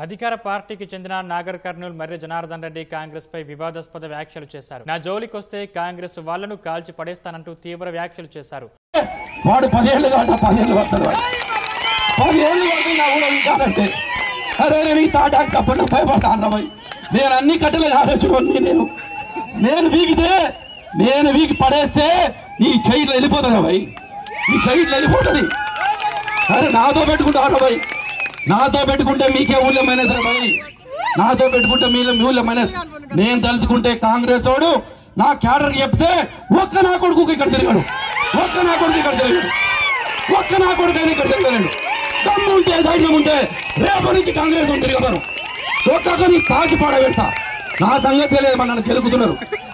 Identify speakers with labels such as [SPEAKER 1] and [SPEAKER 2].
[SPEAKER 1] అధికార పార్టీకి చెందిన నాగర్ కర్నూల్ మర్రి జనార్దన్ రెడ్డి కాంగ్రెస్ పై వివాదాస్పద వ్యాఖ్యలు చేశారు నా జోలికొస్తే కాంగ్రెస్ వాళ్లను కాల్చి పడేస్తానంటూ తీవ్ర వ్యాఖ్యలు చేశారు
[SPEAKER 2] వాడు పదేళ్ళు కాట పదేళ్ళు పడతాడు వాడు పదేళ్ళు పడుతుంది నా ఊళ్ళో కాదంటే అరే నేను ఈ తాటాకు తప్పకుండా భయపడతాను రాబోయ్ నేను అన్ని కట్టెలు కాదొచ్చుకోండి నేను నేను వీగితే నేను వీగి పడేస్తే నీ చెయ్యిలో వెళ్ళిపోతుంది రాబాయ్ నీ చెయ్యిలో వెళ్ళిపోతుంది అరే నాతో పెట్టుకుంటా రాబాయ్ నాతో పెట్టుకుంటే మీకే ఊళ్ళో మైనస్ రాబాయ్ నాతో పెట్టుకుంటే మీ మీ ఊళ్ళో మైనస్ నేను తలుచుకుంటే కాంగ్రెస్ వాడు నా క్యాడర్ చెప్తే ఒక్క నా కొడుకు ఇక్కడ తిరిగాడు ఒక్క నా కొడుకు ఇక్కడ తిరిగాడు ఒక్క నా కొడుకు అయినా ఇక్కడ తిరగలేడు దమ్ము ఉంటే ధైర్యం ఉంటే రేపటి నుంచి కాంగ్రెస్ వాళ్ళు తిరగతారు ఒక్కొక్కరిని కాల్చి పాడబెడతా నా సంగతి తెలియదు మన నన్ను గెలుకుతున్నారు